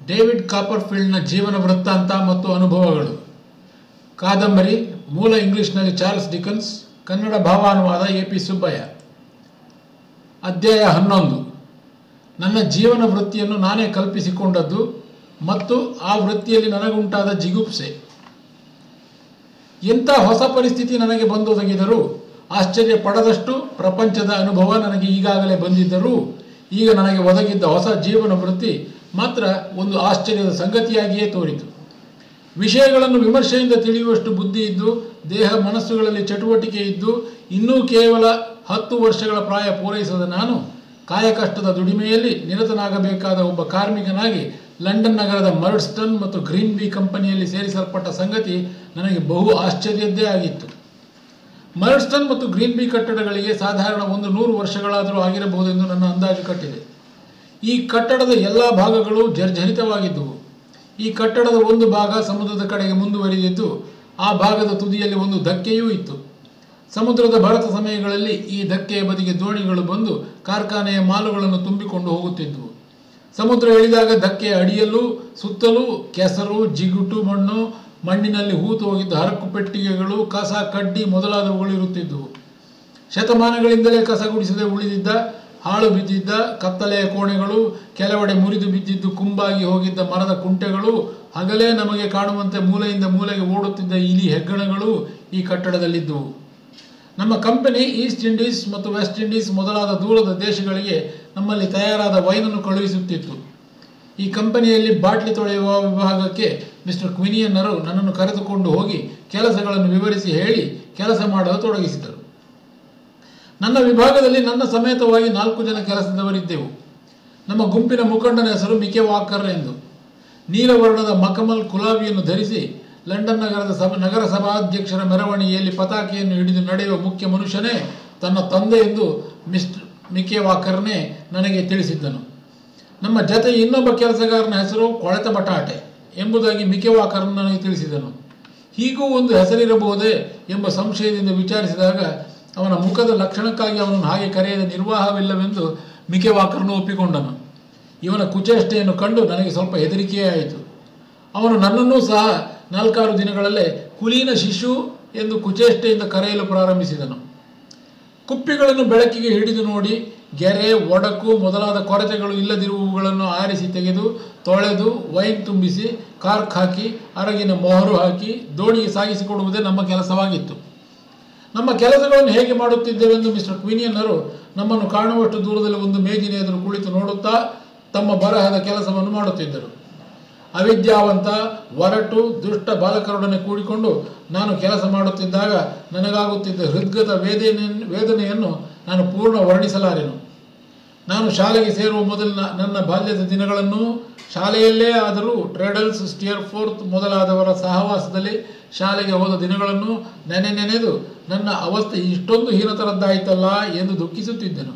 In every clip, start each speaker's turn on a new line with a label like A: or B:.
A: David ಕಾಪರ್ಫೀಲ್ಡ್ನ ಜೀವನ ವೃತ್ತಾಂತ ಮತ್ತು ಅನುಭವಗಳು ಕಾದಂಬರಿ ಮೂಲ ಇಂಗ್ಲಿಷ್ನಲ್ಲಿ ಚಾರ್ಲ್ಸ್ ಡಿಕನ್ಸ್ ಕನ್ನಡ ಭಾವಾನುವಾದ ಎ ಪಿ ಸುಬ್ಬಯ್ಯ ಅಧ್ಯಾಯ ಹನ್ನೊಂದು ನನ್ನ ಜೀವನ ವೃತ್ತಿಯನ್ನು ನಾನೇ ಕಲ್ಪಿಸಿಕೊಂಡದ್ದು ಮತ್ತು ಆ ವೃತ್ತಿಯಲ್ಲಿ ನನಗುಂಟಾದ ಜಿಗುಪ್ಸೆ ಎಂಥ ಹೊಸ ಪರಿಸ್ಥಿತಿ ನನಗೆ ಬಂದೊದಗಿದರೂ ಆಶ್ಚರ್ಯ ಪಡದಷ್ಟು ಪ್ರಪಂಚದ ಅನುಭವ ನನಗೆ ಈಗಾಗಲೇ ಬಂದಿದ್ದರೂ ಈಗ ನನಗೆ ಒದಗಿದ್ದ ಹೊಸ ಜೀವನ ವೃತ್ತಿ ಮಾತ್ರ ಒಂದು ಆಶ್ಚರ್ಯದ ಸಂಗತಿಯಾಗಿಯೇ ತೋರಿತು ವಿಷಯಗಳನ್ನು ವಿಮರ್ಶೆಯಿಂದ ತಿಳಿಯುವಷ್ಟು ಬುದ್ಧಿ ಇದ್ದು ದೇಹ ಮನಸ್ಸುಗಳಲ್ಲಿ ಚಟುವಟಿಕೆ ಇದ್ದು ಇನ್ನೂ ಕೇವಲ ಹತ್ತು ವರ್ಷಗಳ ಪ್ರಾಯ ಪೂರೈಸದ ನಾನು ಕಾಯಕಷ್ಟದ ದುಡಿಮೆಯಲ್ಲಿ ನಿರತನಾಗಬೇಕಾದ ಒಬ್ಬ ಕಾರ್ಮಿಕನಾಗಿ ಲಂಡನ್ ನಗರದ ಮರ್ಡ್ಸ್ಟನ್ ಮತ್ತು ಗ್ರೀನ್ ಬಿ ಕಂಪನಿಯಲ್ಲಿ ಸೇರಿಸಲ್ಪಟ್ಟ ಸಂಗತಿ ನನಗೆ ಬಹು ಆಶ್ಚರ್ಯದ್ದೇ ಆಗಿತ್ತು ಮರ್ಡ್ಸ್ಟನ್ ಮತ್ತು ಗ್ರೀನ್ ಬಿ ಕಟ್ಟಡಗಳಿಗೆ ಸಾಧಾರಣ ಒಂದು ನೂರು ವರ್ಷಗಳಾದರೂ ಆಗಿರಬಹುದೆಂದು ನನ್ನ ಅಂದಾಜು ಕಟ್ಟಿದೆ ಈ ಕಟ್ಟಡದ ಎಲ್ಲ ಭಾಗಗಳು ಜರ್ಜರಿತವಾಗಿದ್ದುವು ಈ ಕಟ್ಟಡದ ಒಂದು ಭಾಗ ಸಮುದ್ರದ ಕಡೆಗೆ ಮುಂದುವರಿದಿದ್ದು ಆ ಭಾಗದ ತುದಿಯಲ್ಲಿ ಒಂದು ಧಕ್ಕೆಯೂ ಇತ್ತು ಸಮುದ್ರದ ಭರತ ಸಮಯಗಳಲ್ಲಿ ಈ ಧಕ್ಕೆಯ ಬದಿಗೆ ದೋಣಿಗಳು ಬಂದು ಕಾರ್ಖಾನೆಯ ಮಾಲುಗಳನ್ನು ತುಂಬಿಕೊಂಡು ಹೋಗುತ್ತಿದ್ದವು ಸಮುದ್ರ ಇಳಿದಾಗ ಧಕ್ಕೆಯ ಅಡಿಯಲ್ಲೂ ಸುತ್ತಲೂ ಕೆಸರು ಜಿಗುಟು ಮಣ್ಣು ಮಣ್ಣಿನಲ್ಲಿ ಹೂತು ಹೋಗಿದ್ದ ಹರಕು ಪೆಟ್ಟಿಗೆಗಳು ಕಸ ಕಡ್ಡಿ ಮೊದಲಾದವುಗಳು ಇರುತ್ತಿದ್ದವು ಶತಮಾನಗಳಿಂದಲೇ ಕಸ ಗುಡಿಸದೆ ಉಳಿದಿದ್ದ ಹಾಳು ಬಿದ್ದಿದ್ದ ಕತ್ತಲೆಯ ಕೋಣೆಗಳು ಕೆಲವೆಡೆ ಮುರಿದು ಬಿದ್ದಿದ್ದು ಕುಂಬಾಗಿ ಹೋಗಿದ್ದ ಮರದ ಕುಂಟೆಗಳು ಹಗಲೇ ನಮಗೆ ಕಾಣುವಂತೆ ಮೂಲೆಯಿಂದ ಮೂಲೆಗೆ ಓಡುತ್ತಿದ್ದ ಇಲಿ ಹೆಗ್ಗಣಗಳು ಈ ಕಟ್ಟಡದಲ್ಲಿದ್ದುವು ನಮ್ಮ ಕಂಪನಿ ಈಸ್ಟ್ ಇಂಡೀಸ್ ಮತ್ತು ವೆಸ್ಟ್ ಇಂಡೀಸ್ ಮೊದಲಾದ ದೂರದ ದೇಶಗಳಿಗೆ ನಮ್ಮಲ್ಲಿ ತಯಾರಾದ ವೈನನ್ನು ಕಳುಹಿಸುತ್ತಿತ್ತು ಈ ಕಂಪನಿಯಲ್ಲಿ ಬಾಟ್ಲಿ ತೊಳೆಯುವ ವಿಭಾಗಕ್ಕೆ ಮಿಸ್ಟರ್ ಕ್ವಿನಿಯನ್ನರು ನನ್ನನ್ನು ಕರೆದುಕೊಂಡು ಹೋಗಿ ಕೆಲಸಗಳನ್ನು ವಿವರಿಸಿ ಹೇಳಿ ಕೆಲಸ ಮಾಡಲು ತೊಡಗಿಸಿದರು ನನ್ನ ವಿಭಾಗದಲ್ಲಿ ನನ್ನ ಸಮೇತವಾಗಿ ನಾಲ್ಕು ಜನ ಕೆಲಸದವರಿದ್ದೆವು ನಮ್ಮ ಗುಂಪಿನ ಮುಖಂಡನ ಹೆಸರು ಮಿಕೆ ವಾಕರ್ ಎಂದು ನೀಲವರ್ಣದ ಮಕಮಲ್ ಕುಲಾವಿಯನ್ನು ಧರಿಸಿ ಲಂಡನ್ ನಗರದ ಸಭ ನಗರ ಸಭಾಧ್ಯಕ್ಷರ ಮೆರವಣಿಗೆಯಲ್ಲಿ ಪತಾಕೆಯನ್ನು ಹಿಡಿದು ನಡೆಯುವ ಮುಖ್ಯ ಮನುಷ್ಯನೇ ತನ್ನ ತಂದೆ ಎಂದು ಮಿಸ್ಟರ್ ಮಿಕೆ ವಾಕರ್ನೇ ನನಗೆ ತಿಳಿಸಿದ್ದನು ನಮ್ಮ ಜತೆ ಇನ್ನೊಬ್ಬ ಕೆಲಸಗಾರನ ಹೆಸರು ಕೊಳೆತ ಬಟಾಟೆ ಎಂಬುದಾಗಿ ಮಿಕೆ ವಾಕರ್ ನನಗೆ ತಿಳಿಸಿದನು ಹೀಗೂ ಒಂದು ಹೆಸರಿರಬಹುದೇ ಎಂಬ ಸಂಶಯದಿಂದ ವಿಚಾರಿಸಿದಾಗ ಅವನ ಮುಖದ ಲಕ್ಷಣಕ್ಕಾಗಿ ಅವನನ್ನು ಹಾಗೆ ಕರೆಯದ ನಿರ್ವಾಹವಿಲ್ಲವೆಂದು ಮಿಕೆ ವಾಕರ್ನು ಒಪ್ಪಿಕೊಂಡನು ಇವನ ಕುಚೇಷ್ಟೆಯನ್ನು ಕಂಡು ನನಗೆ ಸ್ವಲ್ಪ ಹೆದರಿಕೆಯೇ ಆಯಿತು ಅವನು ನನ್ನನ್ನೂ ಸಹ ನಾಲ್ಕಾರು ದಿನಗಳಲ್ಲೇ ಕುಲೀನ ಶಿಶು ಎಂದು ಕುಚೇಷ್ಟೆಯಿಂದ ಕರೆಯಲು ಪ್ರಾರಂಭಿಸಿದನು ಕುಪ್ಪಿಗಳನ್ನು ಬೆಳಕಿಗೆ ಹಿಡಿದು ನೋಡಿ ಗೆರೆ ಒಡಕು ಮೊದಲಾದ ಕೊರತೆಗಳು ಇಲ್ಲದಿರುವವುಗಳನ್ನು ಆರಿಸಿ ತೆಗೆದು ತೊಳೆದು ವೈನ್ ತುಂಬಿಸಿ ಕಾರ್ಕ್ ಹಾಕಿ ಅರಗಿನ ಮೊಹರು ಹಾಕಿ ದೋಣಿಗೆ ಸಾಗಿಸಿಕೊಡುವುದೇ ನಮ್ಮ ಕೆಲಸವಾಗಿತ್ತು ನಮ್ಮ ಕೆಲಸಗಳನ್ನು ಹೇಗೆ ಮಾಡುತ್ತಿದ್ದೇವೆಂದು ಮಿಸ್ಟರ್ ಕ್ವಿನಿಯನ್ನರು ನಮ್ಮನ್ನು ಕಾಣುವಷ್ಟು ದೂರದಲ್ಲಿ ಒಂದು ಮೇಜಿನ ಎದುರು ಕುಳಿತು ನೋಡುತ್ತಾ ತಮ್ಮ ಬರಹದ ಕೆಲಸವನ್ನು ಮಾಡುತ್ತಿದ್ದರು ಅವಿದ್ಯಾವಂತ ಒರಟು ದುಷ್ಟ ಬಾಲಕರೊಡನೆ ಕೂಡಿಕೊಂಡು ನಾನು ಕೆಲಸ ಮಾಡುತ್ತಿದ್ದಾಗ ನನಗಾಗುತ್ತಿದ್ದ ಹೃದ್ಗತ ವೇದನೆ ವೇದನೆಯನ್ನು ನಾನು ಪೂರ್ಣ ವರ್ಣಿಸಲಾರೆನು ನಾನು ಶಾಲೆಗೆ ಸೇರುವ ಮೊದಲಿನ ನನ್ನ ಬಾಲ್ಯದ ದಿನಗಳನ್ನು ಶಾಲೆಯಲ್ಲೇ ಆದರೂ ಟ್ರೇಡಲ್ಸ್ ಸ್ಟಿಯರ್ ಫೋರ್ತ್ ಮೊದಲಾದವರ ಸಹವಾಸದಲ್ಲಿ ಶಾಲೆಗೆ ಹೋದ ದಿನಗಳನ್ನು ನೆನೆ ನೆನೆದು ನನ್ನ ಅವಸ್ಥೆ ಇಷ್ಟೊಂದು ಹೀನತರದ್ದಾಯಿತಲ್ಲ ಎಂದು ದುಃಖಿಸುತ್ತಿದ್ದೆನು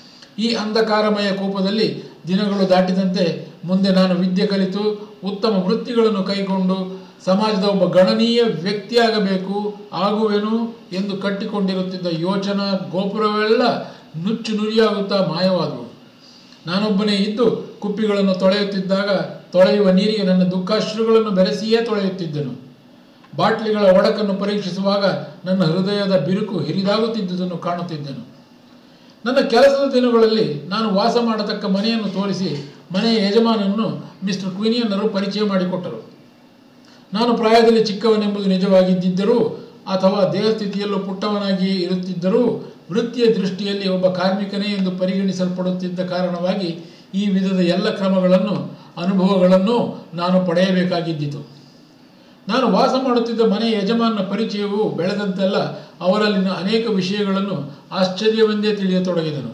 A: ಈ ಅಂಧಕಾರಮಯ ಕೋಪದಲ್ಲಿ ದಿನಗಳು ದಾಟಿದಂತೆ ಮುಂದೆ ನಾನು ವಿದ್ಯೆ ಕಲಿತು ಉತ್ತಮ ವೃತ್ತಿಗಳನ್ನು ಕೈಗೊಂಡು ಸಮಾಜದ ಒಬ್ಬ ಗಣನೀಯ ವ್ಯಕ್ತಿಯಾಗಬೇಕು ಆಗುವೆನು ಎಂದು ಕಟ್ಟಿಕೊಂಡಿರುತ್ತಿದ್ದ ಯೋಚನಾ ಗೋಪುರವೆಲ್ಲ ನುಚ್ಚು ನುರಿಯಾಗುತ್ತಾ ಮಾಯವಾದವು ನಾನೊಬ್ಬನೇ ಇದ್ದು ಕುಪ್ಪಿಗಳನ್ನು ತೊಳೆಯುತ್ತಿದ್ದಾಗ ತೊಳೆಯುವ ನೀರಿಗೆ ನನ್ನ ದುಃಖಾಶ್ರುಗಳನ್ನು ಬೆರೆಸಿಯೇ ತೊಳೆಯುತ್ತಿದ್ದೆನು ಬಾಟ್ಲಿಗಳ ಒಡಕನ್ನು ಪರೀಕ್ಷಿಸುವಾಗ ನನ್ನ ಹೃದಯದ ಬಿರುಕು ಹಿರಿದಾಗುತ್ತಿದ್ದುದನ್ನು ಕಾಣುತ್ತಿದ್ದೆನು ನನ್ನ ಕೆಲಸದ ದಿನಗಳಲ್ಲಿ ನಾನು ವಾಸ ಮಾಡತಕ್ಕ ಮನೆಯನ್ನು ತೋರಿಸಿ ಮನೆಯ ಯಜಮಾನನ್ನು ಮಿಸ್ಟರ್ ಕ್ವಿನಿಯನ್ನರು ಪರಿಚಯ ಮಾಡಿಕೊಟ್ಟರು ನಾನು ಪ್ರಾಯದಲ್ಲಿ ಚಿಕ್ಕವನೆಂಬುದು ನಿಜವಾಗಿದ್ದಿದ್ದರೂ ಅಥವಾ ದೇಹಸ್ಥಿತಿಯಲ್ಲೂ ಪುಟ್ಟವನಾಗಿ ಇರುತ್ತಿದ್ದರೂ ವೃತ್ತಿಯ ದೃಷ್ಟಿಯಲ್ಲಿ ಒಬ್ಬ ಕಾರ್ಮಿಕನೇ ಎಂದು ಪರಿಗಣಿಸಲ್ಪಡುತ್ತಿದ್ದ ಕಾರಣವಾಗಿ ಈ ವಿಧದ ಎಲ್ಲ ಕ್ರಮಗಳನ್ನು ಅನುಭವಗಳನ್ನು ನಾನು ಪಡೆಯಬೇಕಾಗಿದ್ದಿತು ನಾನು ವಾಸ ಮಾಡುತ್ತಿದ್ದ ಮನೆಯ ಯಜಮಾನನ ಪರಿಚಯವು ಬೆಳೆದಂತೆಲ್ಲ ಅವರಲ್ಲಿನ ಅನೇಕ ವಿಷಯಗಳನ್ನು ಆಶ್ಚರ್ಯವೆಂದೇ ತಿಳಿಯತೊಡಗಿದನು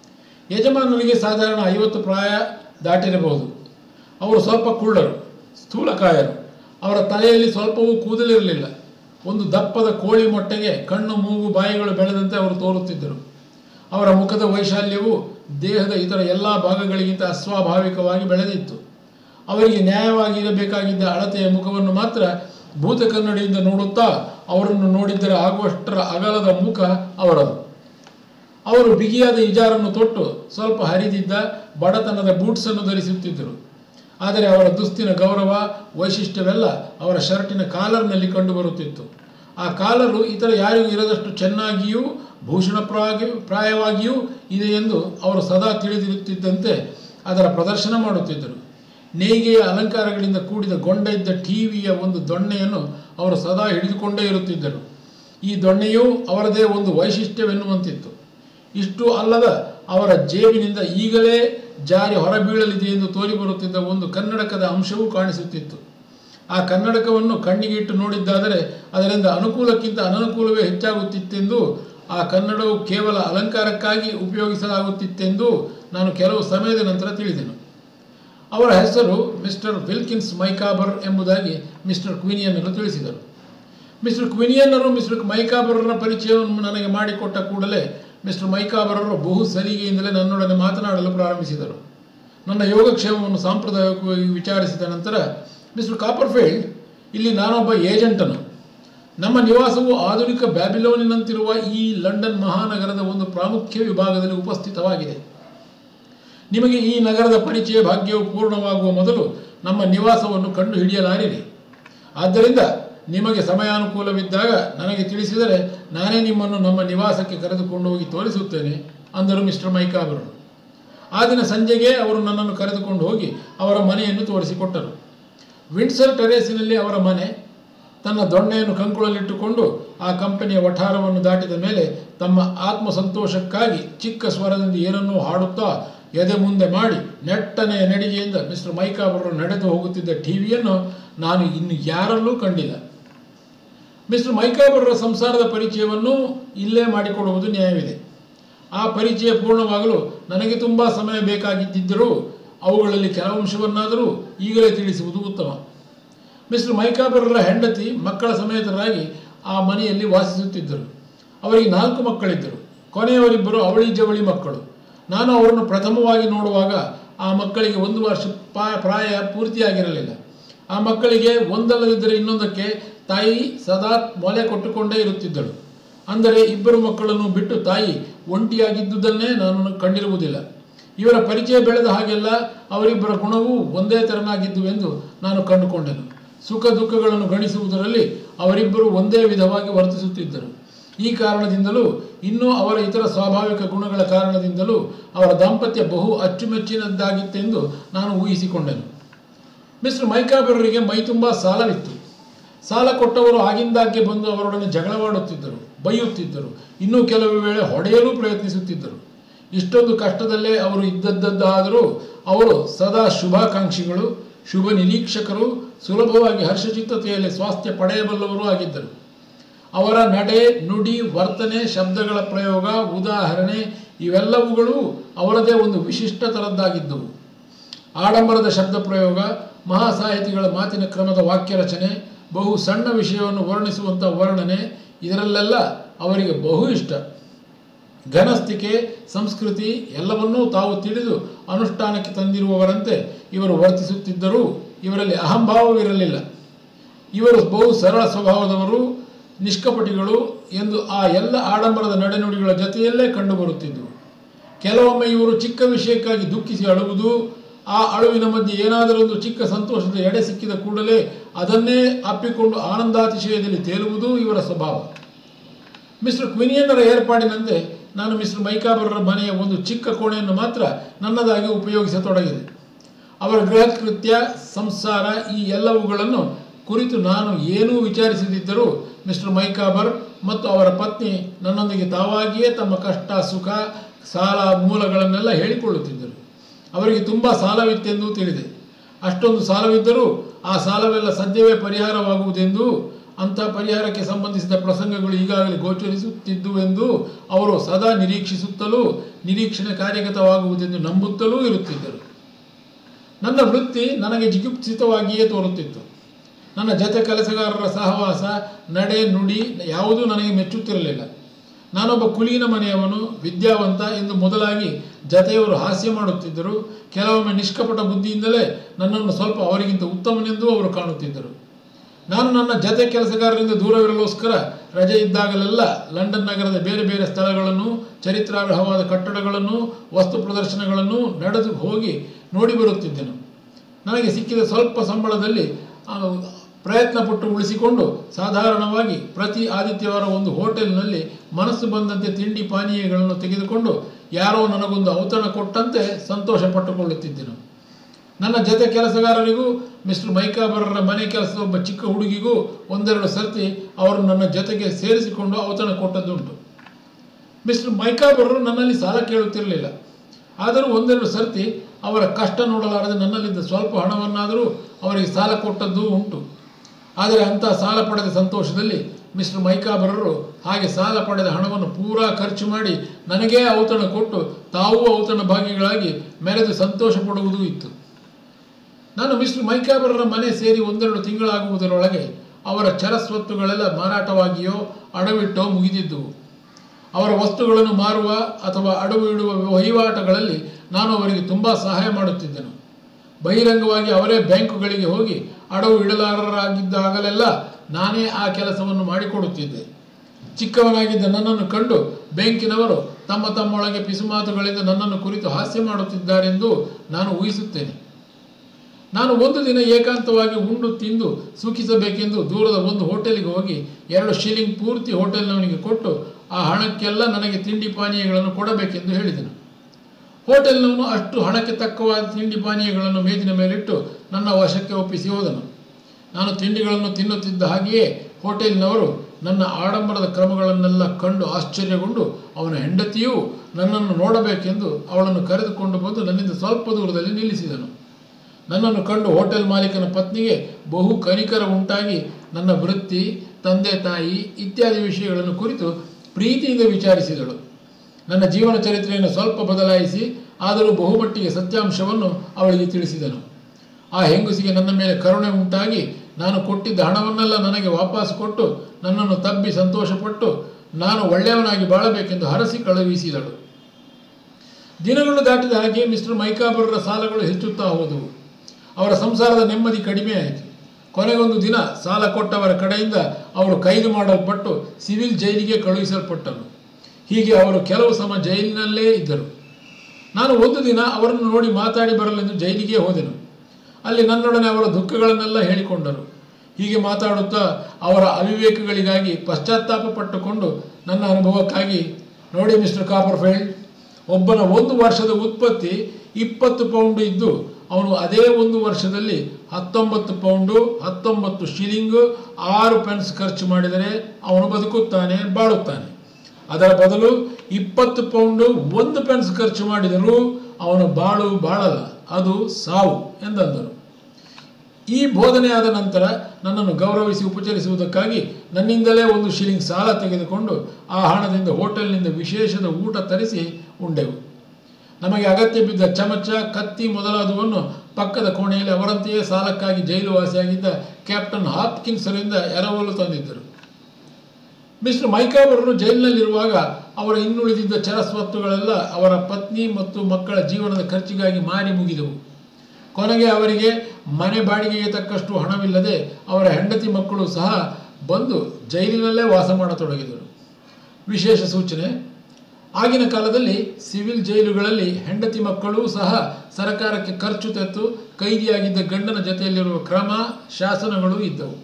A: ಯಜಮಾನನಿಗೆ ಸಾಧಾರಣ ಐವತ್ತು ಪ್ರಾಯ ದಾಟಿರಬಹುದು ಅವರು ಸ್ವಲ್ಪ ಕುಳ್ಳರು ಸ್ಥೂಲಕಾಯರು ಅವರ ತಲೆಯಲ್ಲಿ ಸ್ವಲ್ಪವೂ ಕೂದಲಿರಲಿಲ್ಲ ಒಂದು ದಪ್ಪದ ಕೋಳಿ ಮೊಟ್ಟೆಗೆ ಕಣ್ಣು ಮೂಗು ಬಾಯಿಗಳು ಬೆಳೆದಂತೆ ಅವರು ತೋರುತ್ತಿದ್ದರು ಅವರ ಮುಖದ ವೈಶಾಲ್ಯವು ದೇಹದ ಇತರ ಎಲ್ಲ ಭಾಗಗಳಿಗಿಂತ ಅಸ್ವಾಭಾವಿಕವಾಗಿ ಬೆಳೆದಿತ್ತು ಅವರಿಗೆ ನ್ಯಾಯವಾಗಿ ಇರಬೇಕಾಗಿದ್ದ ಅಳತೆಯ ಮುಖವನ್ನು ಮಾತ್ರ ಭೂತ ಕನ್ನಡಿಯಿಂದ ನೋಡುತ್ತಾ ಅವರನ್ನು ನೋಡಿದ್ದರೆ ಆಗುವಷ್ಟರ ಅಗಲದ ಮುಖ ಅವರದು ಅವರು ಬಿಗಿಯಾದ ಇಜಾರನ್ನು ತೊಟ್ಟು ಸ್ವಲ್ಪ ಹರಿದಿದ್ದ ಬಡತನದ ಬೂಟ್ಸನ್ನು ಧರಿಸುತ್ತಿದ್ದರು ಆದರೆ ಅವರ ದುಸ್ತಿನ ಗೌರವ ವೈಶಿಷ್ಟ್ಯವೆಲ್ಲ ಅವರ ಶರ್ಟಿನ ಕಾಲರ್ನಲ್ಲಿ ಕಂಡುಬರುತ್ತಿತ್ತು ಆ ಕಾಲರು ಇತರ ಯಾರಿಗೂ ಇರದಷ್ಟು ಚೆನ್ನಾಗಿಯೂ ಭೂಷಣಪ್ರಾಗಿ ಪ್ರಾಯವಾಗಿಯೂ ಇದೆ ಎಂದು ಅವರು ಸದಾ ತಿಳಿದಿರುತ್ತಿದ್ದಂತೆ ಅದರ ಪ್ರದರ್ಶನ ಮಾಡುತ್ತಿದ್ದರು ನೇಯ್ಗೆಯ ಅಲಂಕಾರಗಳಿಂದ ಕೂಡಿದ ಗೊಂಡ ಇದ್ದ ಟಿವಿಯ ಒಂದು ದೊಣ್ಣೆಯನ್ನು ಅವರು ಸದಾ ಹಿಡಿದುಕೊಂಡೇ ಇರುತ್ತಿದ್ದರು ಈ ದೊಣ್ಣೆಯೂ ಅವರದೇ ಒಂದು ವೈಶಿಷ್ಟ್ಯವೆನ್ನುವಂತಿತ್ತು ಇಷ್ಟು ಅಲ್ಲದ ಅವರ ಜೇಬಿನಿಂದ ಈಗಲೇ ಜಾರಿ ಹೊರಬೀಳಲಿದೆ ಎಂದು ತೋರಿಬರುತ್ತಿದ್ದ ಒಂದು ಕನ್ನಡಕದ ಅಂಶವೂ ಕಾಣಿಸುತ್ತಿತ್ತು ಆ ಕನ್ನಡಕವನ್ನು ಕಣ್ಣಿಗೆ ಇಟ್ಟು ನೋಡಿದ್ದಾದರೆ ಅದರಿಂದ ಅನುಕೂಲಕ್ಕಿಂತ ಅನನುಕೂಲವೇ ಹೆಚ್ಚಾಗುತ್ತಿತ್ತೆಂದು ಆ ಕನ್ನಡವು ಕೇವಲ ಅಲಂಕಾರಕ್ಕಾಗಿ ಉಪಯೋಗಿಸಲಾಗುತ್ತಿತ್ತೆಂದು ನಾನು ಕೆಲವು ಸಮಯದ ನಂತರ ತಿಳಿದೆನು ಅವರ ಹೆಸರು ಮಿಸ್ಟರ್ ವಿಲ್ಕಿನ್ಸ್ ಮೈಕಾಬರ್ ಎಂಬುದಾಗಿ ಮಿಸ್ಟರ್ ಕ್ವಿನಿಯನ್ನರು ತಿಳಿಸಿದರು ಮಿಸ್ಟರ್ ಕ್ವಿನಿಯನ್ನರು ಮಿಸ್ಟರ್ ಮೈಕಾಬರರ ಪರಿಚಯವನ್ನು ನನಗೆ ಮಾಡಿಕೊಟ್ಟ ಕೂಡಲೇ ಮಿಸ್ಟರ್ ಮೈಕಾಬರರು ಬಹು ಸಲಿಗೆಯಿಂದಲೇ ನನ್ನೊಡನೆ ಮಾತನಾಡಲು ಪ್ರಾರಂಭಿಸಿದರು ನನ್ನ ಯೋಗಕ್ಷೇಮವನ್ನು ಸಾಂಪ್ರದಾಯಿಕವಾಗಿ ವಿಚಾರಿಸಿದ ನಂತರ ಮಿಸ್ಟರ್ ಕಾಪರ್ಫೀಲ್ಡ್ ಇಲ್ಲಿ ನಾನೊಬ್ಬ ಏಜೆಂಟನು ನಮ್ಮ ನಿವಾಸವು ಆಧುನಿಕ ಬ್ಯಾಬಿಲೋನಿನಂತಿರುವ ಈ ಲಂಡನ್ ಮಹಾನಗರದ ಒಂದು ಪ್ರಾಮುಖ್ಯ ವಿಭಾಗದಲ್ಲಿ ಉಪಸ್ಥಿತವಾಗಿದೆ ನಿಮಗೆ ಈ ನಗರದ ಪರಿಚಯ ಭಾಗ್ಯವು ಪೂರ್ಣವಾಗುವ ಮೊದಲು ನಮ್ಮ ನಿವಾಸವನ್ನು ಕಂಡು ಹಿಡಿಯಲಾರಿರಿ ಆದ್ದರಿಂದ ನಿಮಗೆ ಸಮಯಾನುಕೂಲವಿದ್ದಾಗ ನನಗೆ ತಿಳಿಸಿದರೆ ನಾನೇ ನಿಮ್ಮನ್ನು ನಮ್ಮ ನಿವಾಸಕ್ಕೆ ಕರೆದುಕೊಂಡು ಹೋಗಿ ತೋರಿಸುತ್ತೇನೆ ಅಂದರು ಮಿಸ್ಟರ್ ಮೈಕಾಬರರು ಆ ದಿನ ಸಂಜೆಗೆ ಅವರು ನನ್ನನ್ನು ಕರೆದುಕೊಂಡು ಹೋಗಿ ಅವರ ಮನೆಯನ್ನು ತೋರಿಸಿಕೊಟ್ಟರು ವಿಂಡ್ಸರ್ ಟೆರೇಸಿನಲ್ಲಿ ಅವರ ಮನೆ ತನ್ನ ದೊಣ್ಣೆಯನ್ನು ಕಂಕುಳಲ್ಲಿಟ್ಟುಕೊಂಡು ಆ ಕಂಪನಿಯ ವಠಾರವನ್ನು ದಾಟಿದ ಮೇಲೆ ತಮ್ಮ ಆತ್ಮ ಸಂತೋಷಕ್ಕಾಗಿ ಚಿಕ್ಕ ಸ್ವರದಿಂದ ಏನನ್ನೋ ಹಾಡುತ್ತಾ ಎದೆ ಮುಂದೆ ಮಾಡಿ ನೆಟ್ಟನೆಯ ನಡಿಗೆಯಿಂದ ಮಿಸ್ಟರ್ ಮೈಕಾಬರರು ನಡೆದು ಹೋಗುತ್ತಿದ್ದ ಟಿವಿಯನ್ನು ನಾನು ಇನ್ನು ಯಾರಲ್ಲೂ ಕಂಡಿಲ್ಲ ಮಿಸ್ಟರ್ ಮೈಕಾಬರರ ಸಂಸಾರದ ಪರಿಚಯವನ್ನು ಇಲ್ಲೇ ಮಾಡಿಕೊಡುವುದು ನ್ಯಾಯವಿದೆ ಆ ಪರಿಚಯ ಪೂರ್ಣವಾಗಲು ನನಗೆ ತುಂಬ ಸಮಯ ಬೇಕಾಗಿದ್ದರೂ ಅವುಗಳಲ್ಲಿ ಕೆಲವಂಶವನ್ನಾದರೂ ಈಗಲೇ ತಿಳಿಸುವುದು ಉತ್ತಮ ಮಿಸ್ಟರ್ ಮೈಕಾಬರರ ಹೆಂಡತಿ ಮಕ್ಕಳ ಸಮೇತರಾಗಿ ಆ ಮನೆಯಲ್ಲಿ ವಾಸಿಸುತ್ತಿದ್ದರು ಅವರಿಗೆ ನಾಲ್ಕು ಮಕ್ಕಳಿದ್ದರು ಕೊನೆಯವರಿಬ್ಬರು ಅವಳಿ ಜವಳಿ ಮಕ್ಕಳು ನಾನು ಅವರನ್ನು ಪ್ರಥಮವಾಗಿ ನೋಡುವಾಗ ಆ ಮಕ್ಕಳಿಗೆ ಒಂದು ವರ್ಷ ಪಾ- ಪ್ರಾಯ ಪೂರ್ತಿಯಾಗಿರಲಿಲ್ಲ ಆ ಮಕ್ಕಳಿಗೆ ಒಂದಲ್ಲದಿದ್ದರೆ ಇನ್ನೊಂದಕ್ಕೆ ತಾಯಿ ಸದಾ ಮೊಲೆ ಕೊಟ್ಟುಕೊಂಡೇ ಇರುತ್ತಿದ್ದಳು ಅಂದರೆ ಇಬ್ಬರು ಮಕ್ಕಳನ್ನು ಬಿಟ್ಟು ತಾಯಿ ಒಂಟಿಯಾಗಿದ್ದುದನ್ನೇ ನಾನು ಕಂಡಿರುವುದಿಲ್ಲ ಇವರ ಪರಿಚಯ ಬೆಳೆದ ಹಾಗೆಲ್ಲ ಅವರಿಬ್ಬರ ಗುಣವೂ ಒಂದೇ ತೆರನಾಗಿದ್ದುವೆಂದು ನಾನು ಕಂಡುಕೊಂಡೆನು ಸುಖ ದುಃಖಗಳನ್ನು ಗಣಿಸುವುದರಲ್ಲಿ ಅವರಿಬ್ಬರು ಒಂದೇ ವಿಧವಾಗಿ ವರ್ತಿಸುತ್ತಿದ್ದರು ಈ ಕಾರಣದಿಂದಲೂ ಇನ್ನೂ ಅವರ ಇತರ ಸ್ವಾಭಾವಿಕ ಗುಣಗಳ ಕಾರಣದಿಂದಲೂ ಅವರ ದಾಂಪತ್ಯ ಬಹು ಅಚ್ಚುಮೆಚ್ಚಿನದ್ದಾಗಿತ್ತೆಂದು ನಾನು ಊಹಿಸಿಕೊಂಡೆನು ಮಿಸ್ಟರ್ ಮೈಕಾಬರರಿಗೆ ಮೈತುಂಬ ಸಾಲವಿತ್ತು ಸಾಲ ಕೊಟ್ಟವರು ಆಗಿಂದಾಗ್ಗೆ ಬಂದು ಅವರೊಡನೆ ಜಗಳವಾಡುತ್ತಿದ್ದರು ಬೈಯುತ್ತಿದ್ದರು ಇನ್ನೂ ಕೆಲವು ವೇಳೆ ಹೊಡೆಯಲು ಪ್ರಯತ್ನಿಸುತ್ತಿದ್ದರು ಇಷ್ಟೊಂದು ಕಷ್ಟದಲ್ಲೇ ಅವರು ಇದ್ದದ್ದಾದರೂ ಅವರು ಸದಾ ಶುಭಾಕಾಂಕ್ಷಿಗಳು ಶುಭ ನಿರೀಕ್ಷಕರು ಸುಲಭವಾಗಿ ಹರ್ಷಚಿತ್ತತೆಯಲ್ಲಿ ಸ್ವಾಸ್ಥ್ಯ ಪಡೆಯಬಲ್ಲವರೂ ಆಗಿದ್ದರು ಅವರ ನಡೆ ನುಡಿ ವರ್ತನೆ ಶಬ್ದಗಳ ಪ್ರಯೋಗ ಉದಾಹರಣೆ ಇವೆಲ್ಲವುಗಳು ಅವರದೇ ಒಂದು ವಿಶಿಷ್ಟ ಥರದ್ದಾಗಿದ್ದವು ಆಡಂಬರದ ಶಬ್ದ ಪ್ರಯೋಗ ಮಹಾಸಾಹಿತಿಗಳ ಮಾತಿನ ಕ್ರಮದ ವಾಕ್ಯ ರಚನೆ ಬಹು ಸಣ್ಣ ವಿಷಯವನ್ನು ವರ್ಣಿಸುವಂಥ ವರ್ಣನೆ ಇದರಲ್ಲೆಲ್ಲ ಅವರಿಗೆ ಬಹು ಇಷ್ಟ ಘನಸ್ಥಿಕೆ ಸಂಸ್ಕೃತಿ ಎಲ್ಲವನ್ನೂ ತಾವು ತಿಳಿದು ಅನುಷ್ಠಾನಕ್ಕೆ ತಂದಿರುವವರಂತೆ ಇವರು ವರ್ತಿಸುತ್ತಿದ್ದರೂ ಇವರಲ್ಲಿ ಅಹಂಭಾವವಿರಲಿಲ್ಲ ಇವರು ಬಹು ಸರಳ ಸ್ವಭಾವದವರು ನಿಷ್ಕಪಟಿಗಳು ಎಂದು ಆ ಎಲ್ಲ ಆಡಂಬರದ ನಡೆನುಡಿಗಳ ಜೊತೆಯಲ್ಲೇ ಕಂಡುಬರುತ್ತಿದ್ದವು ಕೆಲವೊಮ್ಮೆ ಇವರು ಚಿಕ್ಕ ವಿಷಯಕ್ಕಾಗಿ ದುಃಖಿಸಿ ಅಳುವುದು ಆ ಅಳುವಿನ ಮಧ್ಯೆ ಏನಾದರೊಂದು ಚಿಕ್ಕ ಸಂತೋಷದ ಎಡೆ ಸಿಕ್ಕಿದ ಕೂಡಲೇ ಅದನ್ನೇ ಅಪ್ಪಿಕೊಂಡು ಆನಂದಾತಿಶಯದಲ್ಲಿ ತೇಲುವುದು ಇವರ ಸ್ವಭಾವ ಮಿಸ್ಟರ್ ಕ್ವಿನಿಯನ್ನರ ಏರ್ಪಾಡಿನಂತೆ ನಾನು ಮಿಸ್ಟರ್ ಮೈಕಾಬರರ ಮನೆಯ ಒಂದು ಚಿಕ್ಕ ಕೋಣೆಯನ್ನು ಮಾತ್ರ ನನ್ನದಾಗಿ ಉಪಯೋಗಿಸತೊಡಗಿದೆ ಅವರ ಗೃಹ ಕೃತ್ಯ ಸಂಸಾರ ಈ ಎಲ್ಲವುಗಳನ್ನು ಕುರಿತು ನಾನು ಏನೂ ವಿಚಾರಿಸದಿದ್ದರೂ ಮಿಸ್ಟರ್ ಮೈಕಾಬರ್ ಮತ್ತು ಅವರ ಪತ್ನಿ ನನ್ನೊಂದಿಗೆ ತಾವಾಗಿಯೇ ತಮ್ಮ ಕಷ್ಟ ಸುಖ ಸಾಲ ಮೂಲಗಳನ್ನೆಲ್ಲ ಹೇಳಿಕೊಳ್ಳುತ್ತಿದ್ದರು ಅವರಿಗೆ ತುಂಬ ಸಾಲವಿತ್ತೆಂದು ತಿಳಿದೆ ಅಷ್ಟೊಂದು ಸಾಲವಿದ್ದರೂ ಆ ಸಾಲವೆಲ್ಲ ಸದ್ಯವೇ ಪರಿಹಾರವಾಗುವುದೆಂದು ಅಂಥ ಪರಿಹಾರಕ್ಕೆ ಸಂಬಂಧಿಸಿದ ಪ್ರಸಂಗಗಳು ಈಗಾಗಲೇ ಗೋಚರಿಸುತ್ತಿದ್ದುವೆಂದು ಅವರು ಸದಾ ನಿರೀಕ್ಷಿಸುತ್ತಲೂ ನಿರೀಕ್ಷಣೆ ಕಾರ್ಯಗತವಾಗುವುದೆಂದು ನಂಬುತ್ತಲೂ ಇರುತ್ತಿದ್ದರು ನನ್ನ ವೃತ್ತಿ ನನಗೆ ಜಿಗುಪ್ಸಿತವಾಗಿಯೇ ತೋರುತ್ತಿತ್ತು ನನ್ನ ಜತೆ ಕೆಲಸಗಾರರ ಸಹವಾಸ ನಡೆ ನುಡಿ ಯಾವುದೂ ನನಗೆ ಮೆಚ್ಚುತ್ತಿರಲಿಲ್ಲ ನಾನೊಬ್ಬ ಕುಲೀನ ಮನೆಯವನು ವಿದ್ಯಾವಂತ ಎಂದು ಮೊದಲಾಗಿ ಜತೆಯವರು ಹಾಸ್ಯ ಮಾಡುತ್ತಿದ್ದರು ಕೆಲವೊಮ್ಮೆ ನಿಷ್ಕಪಟ ಬುದ್ಧಿಯಿಂದಲೇ ನನ್ನನ್ನು ಸ್ವಲ್ಪ ಅವರಿಗಿಂತ ಉತ್ತಮನೆಂದೂ ಅವರು ಕಾಣುತ್ತಿದ್ದರು ನಾನು ನನ್ನ ಜತೆ ಕೆಲಸಗಾರರಿಂದ ದೂರವಿರಲೋಸ್ಕರ ರಜೆ ಇದ್ದಾಗಲೆಲ್ಲ ಲಂಡನ್ ನಗರದ ಬೇರೆ ಬೇರೆ ಸ್ಥಳಗಳನ್ನು ಚರಿತ್ರಾರ್ಹವಾದ ಕಟ್ಟಡಗಳನ್ನು ವಸ್ತು ಪ್ರದರ್ಶನಗಳನ್ನು ನಡೆದು ಹೋಗಿ ನೋಡಿ ಬರುತ್ತಿದ್ದೆನು ನನಗೆ ಸಿಕ್ಕಿದ ಸ್ವಲ್ಪ ಸಂಬಳದಲ್ಲಿ ಆ, ಪ್ರಯತ್ನ ಪಟ್ಟು ಉಳಿಸಿಕೊಂಡು ಸಾಧಾರಣವಾಗಿ ಪ್ರತಿ ಆದಿತ್ಯವಾರ ಒಂದು ಹೋಟೆಲ್ನಲ್ಲಿ ಮನಸ್ಸು ಬಂದಂತೆ ತಿಂಡಿ ಪಾನೀಯಗಳನ್ನು ತೆಗೆದುಕೊಂಡು ಯಾರೋ ನನಗೊಂದು ಔತಣ ಕೊಟ್ಟಂತೆ ಸಂತೋಷ ಪಟ್ಟುಕೊಳ್ಳುತ್ತಿದ್ದೆನು ನನ್ನ ಜೊತೆ ಕೆಲಸಗಾರರಿಗೂ ಮಿಸ್ಟರ್ ಮೈಕಾಬರರ ಮನೆ ಕೆಲಸದ ಒಬ್ಬ ಚಿಕ್ಕ ಹುಡುಗಿಗೂ ಒಂದೆರಡು ಸರ್ತಿ ಅವರು ನನ್ನ ಜೊತೆಗೆ ಸೇರಿಸಿಕೊಂಡು ಔತಣ ಕೊಟ್ಟದ್ದುಂಟು ಮಿಸ್ಟರ್ ಮೈಕಾಬರರು ನನ್ನಲ್ಲಿ ಸಾಲ ಕೇಳುತ್ತಿರಲಿಲ್ಲ ಆದರೂ ಒಂದೆರಡು ಸರ್ತಿ ಅವರ ಕಷ್ಟ ನೋಡಲಾರದೆ ನನ್ನಲ್ಲಿದ್ದ ಸ್ವಲ್ಪ ಹಣವನ್ನಾದರೂ ಅವರಿಗೆ ಸಾಲ ಕೊಟ್ಟದ್ದು ಉಂಟು ಆದರೆ ಅಂಥ ಸಾಲ ಪಡೆದ ಸಂತೋಷದಲ್ಲಿ ಮಿಸ್ಟರ್ ಮೈಕಾಬರರು ಹಾಗೆ ಸಾಲ ಪಡೆದ ಹಣವನ್ನು ಪೂರಾ ಖರ್ಚು ಮಾಡಿ ನನಗೇ ಔತಣ ಕೊಟ್ಟು ತಾವೂ ಔತಣ ಭಾಗಿಗಳಾಗಿ ಮೆರೆದು ಸಂತೋಷ ಪಡುವುದೂ ಇತ್ತು ನಾನು ಮಿಸ್ಟರ್ ಮೈಕಾಬರರ ಮನೆ ಸೇರಿ ಒಂದೆರಡು ತಿಂಗಳಾಗುವುದರೊಳಗೆ ಅವರ ಚರಸ್ವತ್ತುಗಳೆಲ್ಲ ಮಾರಾಟವಾಗಿಯೋ ಅಡವಿಟ್ಟೋ ಮುಗಿದಿದ್ದುವು ಅವರ ವಸ್ತುಗಳನ್ನು ಮಾರುವ ಅಥವಾ ಅಡವು ಇಡುವ ವಹಿವಾಟುಗಳಲ್ಲಿ ನಾನು ಅವರಿಗೆ ತುಂಬ ಸಹಾಯ ಮಾಡುತ್ತಿದ್ದೆನು ಬಹಿರಂಗವಾಗಿ ಅವರೇ ಬ್ಯಾಂಕುಗಳಿಗೆ ಹೋಗಿ ಅಡವು ಇಡಲಾರರಾಗಿದ್ದಾಗಲೆಲ್ಲ ನಾನೇ ಆ ಕೆಲಸವನ್ನು ಮಾಡಿಕೊಡುತ್ತಿದ್ದೆ ಚಿಕ್ಕವನಾಗಿದ್ದ ನನ್ನನ್ನು ಕಂಡು ಬ್ಯಾಂಕಿನವರು ತಮ್ಮ ತಮ್ಮೊಳಗೆ ಪಿಸುಮಾತುಗಳಿಂದ ನನ್ನನ್ನು ಕುರಿತು ಹಾಸ್ಯ ಮಾಡುತ್ತಿದ್ದಾರೆಂದು ನಾನು ಊಹಿಸುತ್ತೇನೆ ನಾನು ಒಂದು ದಿನ ಏಕಾಂತವಾಗಿ ಉಂಡು ತಿಂದು ಸುಖಿಸಬೇಕೆಂದು ದೂರದ ಒಂದು ಹೋಟೆಲಿಗೆ ಹೋಗಿ ಎರಡು ಶಿಲಿಂಗ್ ಪೂರ್ತಿ ಹೋಟೆಲ್ನವನಿಗೆ ಕೊಟ್ಟು ಆ ಹಣಕ್ಕೆಲ್ಲ ನನಗೆ ತಿಂಡಿ ಪಾನೀಯಗಳನ್ನು ಕೊಡಬೇಕೆಂದು ಹೇಳಿದನು ಹೋಟೆಲ್ನವನು ಅಷ್ಟು ಹಣಕ್ಕೆ ತಕ್ಕವಾದ ತಿಂಡಿ ಪಾನೀಯಗಳನ್ನು ಮೇಜಿನ ಮೇಲಿಟ್ಟು ನನ್ನ ವಶಕ್ಕೆ ಒಪ್ಪಿಸಿ ಹೋದನು ನಾನು ತಿಂಡಿಗಳನ್ನು ತಿನ್ನುತ್ತಿದ್ದ ಹಾಗೆಯೇ ಹೋಟೆಲ್ನವರು ನನ್ನ ಆಡಂಬರದ ಕ್ರಮಗಳನ್ನೆಲ್ಲ ಕಂಡು ಆಶ್ಚರ್ಯಗೊಂಡು ಅವನ ಹೆಂಡತಿಯೂ ನನ್ನನ್ನು ನೋಡಬೇಕೆಂದು ಅವಳನ್ನು ಕರೆದುಕೊಂಡು ಬಂದು ನನ್ನಿಂದ ಸ್ವಲ್ಪ ದೂರದಲ್ಲಿ ನಿಲ್ಲಿಸಿದನು ನನ್ನನ್ನು ಕಂಡು ಹೋಟೆಲ್ ಮಾಲೀಕನ ಪತ್ನಿಗೆ ಬಹು ಕನಿಕರ ಉಂಟಾಗಿ ನನ್ನ ವೃತ್ತಿ ತಂದೆ ತಾಯಿ ಇತ್ಯಾದಿ ವಿಷಯಗಳನ್ನು ಕುರಿತು ಪ್ರೀತಿಯಿಂದ ವಿಚಾರಿಸಿದಳು ನನ್ನ ಜೀವನ ಚರಿತ್ರೆಯನ್ನು ಸ್ವಲ್ಪ ಬದಲಾಯಿಸಿ ಆದರೂ ಬಹುಮಟ್ಟಿಗೆ ಸತ್ಯಾಂಶವನ್ನು ಅವಳಿಗೆ ತಿಳಿಸಿದನು ಆ ಹೆಂಗುಸಿಗೆ ನನ್ನ ಮೇಲೆ ಕರುಣೆ ಉಂಟಾಗಿ ನಾನು ಕೊಟ್ಟಿದ್ದ ಹಣವನ್ನೆಲ್ಲ ನನಗೆ ವಾಪಸ್ ಕೊಟ್ಟು ನನ್ನನ್ನು ತಬ್ಬಿ ಸಂತೋಷಪಟ್ಟು ನಾನು ಒಳ್ಳೆಯವನಾಗಿ ಬಾಳಬೇಕೆಂದು ಹರಸಿ ಕಳುಹಿಸಿದಳು ದಿನಗಳು ದಾಟಿದ ಹಾಗೆ ಮಿಸ್ಟರ್ ಮೈಕಾಬರರ ಸಾಲಗಳು ಹೆಚ್ಚುತ್ತಾ ಹೋದವು ಅವರ ಸಂಸಾರದ ನೆಮ್ಮದಿ ಕಡಿಮೆ ಆಯಿತು ಕೊನೆಗೊಂದು ದಿನ ಸಾಲ ಕೊಟ್ಟವರ ಕಡೆಯಿಂದ ಅವರು ಕೈದು ಮಾಡಲ್ಪಟ್ಟು ಸಿವಿಲ್ ಜೈಲಿಗೆ ಕಳುಹಿಸಲ್ಪಟ್ಟರು ಹೀಗೆ ಅವರು ಕೆಲವು ಸಮ ಜೈಲಿನಲ್ಲೇ ಇದ್ದರು ನಾನು ಒಂದು ದಿನ ಅವರನ್ನು ನೋಡಿ ಮಾತಾಡಿ ಬರಲೆಂದು ಜೈಲಿಗೆ ಹೋದೆನು ಅಲ್ಲಿ ನನ್ನೊಡನೆ ಅವರ ದುಃಖಗಳನ್ನೆಲ್ಲ ಹೇಳಿಕೊಂಡರು ಹೀಗೆ ಮಾತಾಡುತ್ತಾ ಅವರ ಅವಿವೇಕಗಳಿಗಾಗಿ ಪಶ್ಚಾತ್ತಾಪ ಪಟ್ಟುಕೊಂಡು ನನ್ನ ಅನುಭವಕ್ಕಾಗಿ ನೋಡಿ ಮಿಸ್ಟರ್ ಕಾಪರ್ಫೀಲ್ಡ್ ಒಬ್ಬನ ಒಂದು ವರ್ಷದ ಉತ್ಪತ್ತಿ ಇಪ್ಪತ್ತು ಪೌಂಡು ಇದ್ದು ಅವನು ಅದೇ ಒಂದು ವರ್ಷದಲ್ಲಿ ಹತ್ತೊಂಬತ್ತು ಪೌಂಡು ಹತ್ತೊಂಬತ್ತು ಶಿಲಿಂಗು ಆರು ಪೆನ್ಸ್ ಖರ್ಚು ಮಾಡಿದರೆ ಅವನು ಬದುಕುತ್ತಾನೆ ಬಾಳುತ್ತಾನೆ ಅದರ ಬದಲು ಇಪ್ಪತ್ತು ಪೌಂಡು ಒಂದು ಪೆನ್ಸ್ ಖರ್ಚು ಮಾಡಿದರೂ ಅವನು ಬಾಳು ಬಾಳಲ್ಲ ಅದು ಸಾವು ಎಂದಂದರು ಈ ಬೋಧನೆ ಆದ ನಂತರ ನನ್ನನ್ನು ಗೌರವಿಸಿ ಉಪಚರಿಸುವುದಕ್ಕಾಗಿ ನನ್ನಿಂದಲೇ ಒಂದು ಶಿಲಿಂಗ್ ಸಾಲ ತೆಗೆದುಕೊಂಡು ಆ ಹಣದಿಂದ ಹೋಟೆಲ್ನಿಂದ ವಿಶೇಷದ ಊಟ ತರಿಸಿ ಉಂಡೆವು ನಮಗೆ ಅಗತ್ಯ ಬಿದ್ದ ಚಮಚ ಕತ್ತಿ ಮೊದಲಾದವನ್ನು ಪಕ್ಕದ ಕೋಣೆಯಲ್ಲಿ ಅವರಂತೆಯೇ ಸಾಲಕ್ಕಾಗಿ ಜೈಲು ವಾಸಿಯಾಗಿದ್ದ ಕ್ಯಾಪ್ಟನ್ ಹಾಪ್ಕಿನ್ಸರಿಂದ ಎರವಲು ತಂದಿದ್ದರು ಮಿಸ್ಟರ್ ಮೈಕಾಬರರು ಜೈಲಿನಲ್ಲಿರುವಾಗ ಅವರ ಇನ್ನುಳಿದಿದ್ದ ಚರಸ್ವತ್ತುಗಳೆಲ್ಲ ಅವರ ಪತ್ನಿ ಮತ್ತು ಮಕ್ಕಳ ಜೀವನದ ಖರ್ಚಿಗಾಗಿ ಮಾರಿ ಮುಗಿದವು ಕೊನೆಗೆ ಅವರಿಗೆ ಮನೆ ಬಾಡಿಗೆಗೆ ತಕ್ಕಷ್ಟು ಹಣವಿಲ್ಲದೆ ಅವರ ಹೆಂಡತಿ ಮಕ್ಕಳು ಸಹ ಬಂದು ಜೈಲಿನಲ್ಲೇ ವಾಸ ಮಾಡತೊಡಗಿದರು ವಿಶೇಷ ಸೂಚನೆ ಆಗಿನ ಕಾಲದಲ್ಲಿ ಸಿವಿಲ್ ಜೈಲುಗಳಲ್ಲಿ ಹೆಂಡತಿ ಮಕ್ಕಳೂ ಸಹ ಸರಕಾರಕ್ಕೆ ಖರ್ಚು ತೆತ್ತು ಕೈದಿಯಾಗಿದ್ದ ಗಂಡನ ಜೊತೆಯಲ್ಲಿರುವ ಕ್ರಮ ಶಾಸನಗಳು ಇದ್ದವು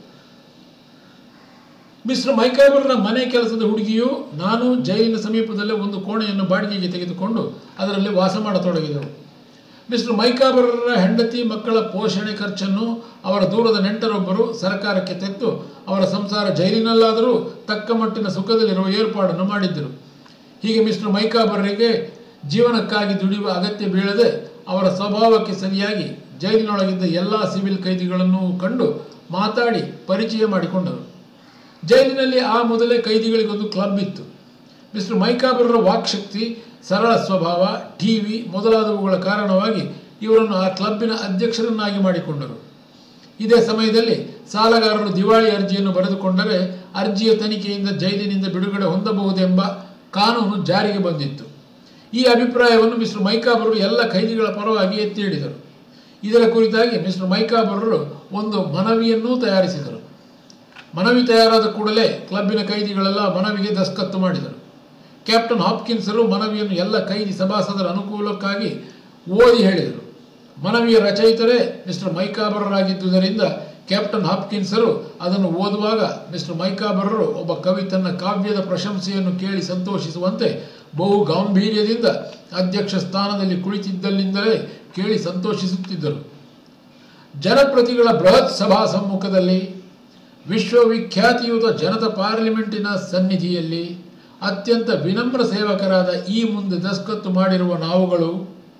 A: ಮಿಸ್ಟರ್ ಮೈಕಾಬರ್ನ ಮನೆ ಕೆಲಸದ ಹುಡುಗಿಯು ನಾನು ಜೈಲಿನ ಸಮೀಪದಲ್ಲೇ ಒಂದು ಕೋಣೆಯನ್ನು ಬಾಡಿಗೆಗೆ ತೆಗೆದುಕೊಂಡು ಅದರಲ್ಲಿ ವಾಸ ಮಾಡತೊಡಗಿದೆವು ಮಿಸ್ಟರ್ ಮೈಕಾಬರರ ಹೆಂಡತಿ ಮಕ್ಕಳ ಪೋಷಣೆ ಖರ್ಚನ್ನು ಅವರ ದೂರದ ನೆಂಟರೊಬ್ಬರು ಸರ್ಕಾರಕ್ಕೆ ತೆತ್ತು ಅವರ ಸಂಸಾರ ಜೈಲಿನಲ್ಲಾದರೂ ತಕ್ಕ ಮಟ್ಟಿನ ಸುಖದಲ್ಲಿರುವ ಏರ್ಪಾಡನ್ನು ಮಾಡಿದ್ದರು ಹೀಗೆ ಮಿಸ್ಟರ್ ಮೈಕಾಬರರಿಗೆ ಜೀವನಕ್ಕಾಗಿ ದುಡಿಯುವ ಅಗತ್ಯ ಬೀಳದೆ ಅವರ ಸ್ವಭಾವಕ್ಕೆ ಸರಿಯಾಗಿ ಜೈಲಿನೊಳಗಿದ್ದ ಎಲ್ಲ ಸಿವಿಲ್ ಕೈದಿಗಳನ್ನು ಕಂಡು ಮಾತಾಡಿ ಪರಿಚಯ ಮಾಡಿಕೊಂಡರು ಜೈಲಿನಲ್ಲಿ ಆ ಮೊದಲೇ ಕೈದಿಗಳಿಗೊಂದು ಕ್ಲಬ್ ಇತ್ತು ಮಿಸ್ಟರ್ ಮೈಕಾಬರರ ವಾಕ್ಶಕ್ತಿ ಸರಳ ಸ್ವಭಾವ ಟಿವಿ ಮೊದಲಾದವುಗಳ ಕಾರಣವಾಗಿ ಇವರನ್ನು ಆ ಕ್ಲಬ್ಬಿನ ಅಧ್ಯಕ್ಷರನ್ನಾಗಿ ಮಾಡಿಕೊಂಡರು ಇದೇ ಸಮಯದಲ್ಲಿ ಸಾಲಗಾರರು ದಿವಾಳಿ ಅರ್ಜಿಯನ್ನು ಬರೆದುಕೊಂಡರೆ ಅರ್ಜಿಯ ತನಿಖೆಯಿಂದ ಜೈಲಿನಿಂದ ಬಿಡುಗಡೆ ಹೊಂದಬಹುದೆಂಬ ಕಾನೂನು ಜಾರಿಗೆ ಬಂದಿತ್ತು ಈ ಅಭಿಪ್ರಾಯವನ್ನು ಮಿಸ್ಟರ್ ಮೈಕಾಬರರು ಎಲ್ಲ ಖೈದಿಗಳ ಪರವಾಗಿ ಎತ್ತಿ ಹಿಡಿದರು ಇದರ ಕುರಿತಾಗಿ ಮಿಸ್ಟರ್ ಮೈಕಾಬರರು ಒಂದು ಮನವಿಯನ್ನೂ ತಯಾರಿಸಿದರು ಮನವಿ ತಯಾರಾದ ಕೂಡಲೇ ಕ್ಲಬ್ಬಿನ ಕೈದಿಗಳೆಲ್ಲ ಮನವಿಗೆ ದಸ್ಕತ್ತು ಮಾಡಿದರು ಕ್ಯಾಪ್ಟನ್ ಹಾಪ್ಕಿನ್ಸರು ಮನವಿಯನ್ನು ಎಲ್ಲ ಕೈದಿ ಸಭಾಸದರ ಅನುಕೂಲಕ್ಕಾಗಿ ಓದಿ ಹೇಳಿದರು ಮನವಿಯ ರಚಯಿತರೇ ಮಿಸ್ಟರ್ ಮೈಕಾಬರರಾಗಿದ್ದುದರಿಂದ ಕ್ಯಾಪ್ಟನ್ ಹಾಪ್ಕಿನ್ಸರು ಅದನ್ನು ಓದುವಾಗ ಮಿಸ್ಟರ್ ಮೈಕಾಬರರು ಒಬ್ಬ ಕವಿ ತನ್ನ ಕಾವ್ಯದ ಪ್ರಶಂಸೆಯನ್ನು ಕೇಳಿ ಸಂತೋಷಿಸುವಂತೆ ಬಹು ಗಾಂಭೀರ್ಯದಿಂದ ಅಧ್ಯಕ್ಷ ಸ್ಥಾನದಲ್ಲಿ ಕುಳಿತಿದ್ದಲ್ಲಿಂದಲೇ ಕೇಳಿ ಸಂತೋಷಿಸುತ್ತಿದ್ದರು ಜನಪ್ರತಿಗಳ ಬೃಹತ್ ಸಭಾ ಸಮ್ಮುಖದಲ್ಲಿ ವಿಶ್ವವಿಖ್ಯಾತಿಯುತ ಜನತ ಪಾರ್ಲಿಮೆಂಟಿನ ಸನ್ನಿಧಿಯಲ್ಲಿ ಅತ್ಯಂತ ವಿನಮ್ರ ಸೇವಕರಾದ ಈ ಮುಂದೆ ದಸ್ಕತ್ತು ಮಾಡಿರುವ ನಾವುಗಳು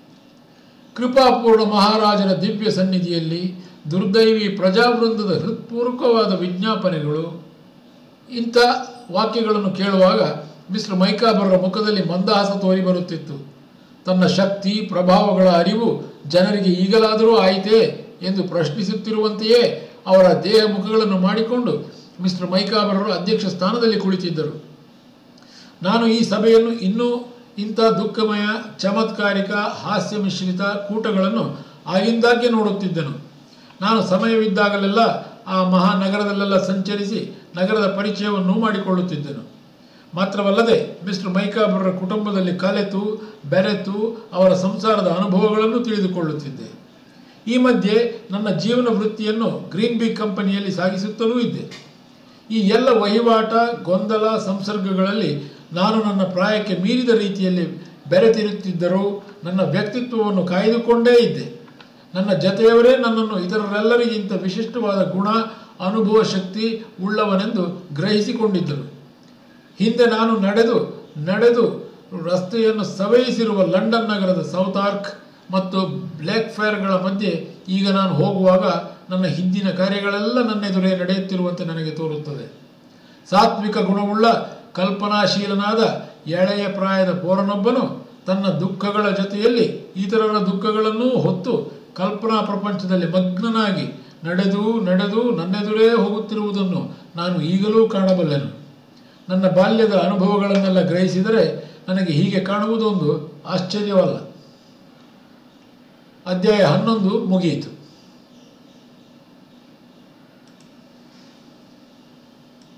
A: ಕೃಪಾಪೂರ್ಣ ಮಹಾರಾಜರ ದಿವ್ಯ ಸನ್ನಿಧಿಯಲ್ಲಿ ದುರ್ದೈವಿ ಪ್ರಜಾವೃಂದದ ಹೃತ್ಪೂರ್ವಕವಾದ ವಿಜ್ಞಾಪನೆಗಳು ಇಂಥ ವಾಕ್ಯಗಳನ್ನು ಕೇಳುವಾಗ ಮಿಸ್ಟರ್ ಮೈಕಾಬರರ ಮುಖದಲ್ಲಿ ಮಂದಹಾಸ ತೋರಿ ಬರುತ್ತಿತ್ತು ತನ್ನ ಶಕ್ತಿ ಪ್ರಭಾವಗಳ ಅರಿವು ಜನರಿಗೆ ಈಗಲಾದರೂ ಆಯಿತೇ ಎಂದು ಪ್ರಶ್ನಿಸುತ್ತಿರುವಂತೆಯೇ ಅವರ ದೇಹ ಮುಖಗಳನ್ನು ಮಾಡಿಕೊಂಡು ಮಿಸ್ಟರ್ ಮೈಕಾಬರರು ಅಧ್ಯಕ್ಷ ಸ್ಥಾನದಲ್ಲಿ ಕುಳಿತಿದ್ದರು ನಾನು ಈ ಸಭೆಯನ್ನು ಇನ್ನೂ ಇಂಥ ದುಃಖಮಯ ಚಮತ್ಕಾರಿಕ ಹಾಸ್ಯ ಮಿಶ್ರಿತ ಕೂಟಗಳನ್ನು ಆಗಿಂದಾಗ್ಗೆ ನೋಡುತ್ತಿದ್ದೆನು ನಾನು ಸಮಯವಿದ್ದಾಗಲೆಲ್ಲ ಆ ಮಹಾನಗರದಲ್ಲೆಲ್ಲ ಸಂಚರಿಸಿ ನಗರದ ಪರಿಚಯವನ್ನು ಮಾಡಿಕೊಳ್ಳುತ್ತಿದ್ದೆನು ಮಾತ್ರವಲ್ಲದೆ ಮಿಸ್ಟರ್ ಮೈಕಾಬರರ ಕುಟುಂಬದಲ್ಲಿ ಕಲೆತು ಬೆರೆತು ಅವರ ಸಂಸಾರದ ಅನುಭವಗಳನ್ನು ತಿಳಿದುಕೊಳ್ಳುತ್ತಿದ್ದೆ ಈ ಮಧ್ಯೆ ನನ್ನ ಜೀವನ ವೃತ್ತಿಯನ್ನು ಗ್ರೀನ್ ಬಿ ಕಂಪನಿಯಲ್ಲಿ ಸಾಗಿಸುತ್ತಲೂ ಇದ್ದೆ ಈ ಎಲ್ಲ ವಹಿವಾಟ ಗೊಂದಲ ಸಂಸರ್ಗಗಳಲ್ಲಿ ನಾನು ನನ್ನ ಪ್ರಾಯಕ್ಕೆ ಮೀರಿದ ರೀತಿಯಲ್ಲಿ ಬೆರೆತಿರುತ್ತಿದ್ದರೂ ನನ್ನ ವ್ಯಕ್ತಿತ್ವವನ್ನು ಕಾಯ್ದುಕೊಂಡೇ ಇದ್ದೆ ನನ್ನ ಜತೆಯವರೇ ನನ್ನನ್ನು ಇತರರೆಲ್ಲರಿಗಿಂತ ವಿಶಿಷ್ಟವಾದ ಗುಣ ಅನುಭವ ಶಕ್ತಿ ಉಳ್ಳವನೆಂದು ಗ್ರಹಿಸಿಕೊಂಡಿದ್ದರು ಹಿಂದೆ ನಾನು ನಡೆದು ನಡೆದು ರಸ್ತೆಯನ್ನು ಸವೆಯಿಸಿರುವ ಲಂಡನ್ ನಗರದ ಸೌತಾರ್ಕ್ ಮತ್ತು ಬ್ಲ್ಯಾಕ್ ಫೇರ್ಗಳ ಮಧ್ಯೆ ಈಗ ನಾನು ಹೋಗುವಾಗ ನನ್ನ ಹಿಂದಿನ ಕಾರ್ಯಗಳೆಲ್ಲ ನನ್ನೆದುರೇ ನಡೆಯುತ್ತಿರುವಂತೆ ನನಗೆ ತೋರುತ್ತದೆ ಸಾತ್ವಿಕ ಗುಣವುಳ್ಳ ಕಲ್ಪನಾಶೀಲನಾದ ಎಳೆಯ ಪ್ರಾಯದ ಪೋರನೊಬ್ಬನು ತನ್ನ ದುಃಖಗಳ ಜೊತೆಯಲ್ಲಿ ಇತರರ ದುಃಖಗಳನ್ನೂ ಹೊತ್ತು ಕಲ್ಪನಾ ಪ್ರಪಂಚದಲ್ಲಿ ಮಗ್ನನಾಗಿ ನಡೆದು ನಡೆದು ನನ್ನೆದುರೇ ಹೋಗುತ್ತಿರುವುದನ್ನು ನಾನು ಈಗಲೂ ಕಾಣಬಲ್ಲೆನು ನನ್ನ ಬಾಲ್ಯದ ಅನುಭವಗಳನ್ನೆಲ್ಲ ಗ್ರಹಿಸಿದರೆ ನನಗೆ ಹೀಗೆ ಕಾಣುವುದೊಂದು ಆಶ್ಚರ್ಯವಲ್ಲ ಅಧ್ಯಾಯ ಹನ್ನೊಂದು ಮುಗಿಯಿತು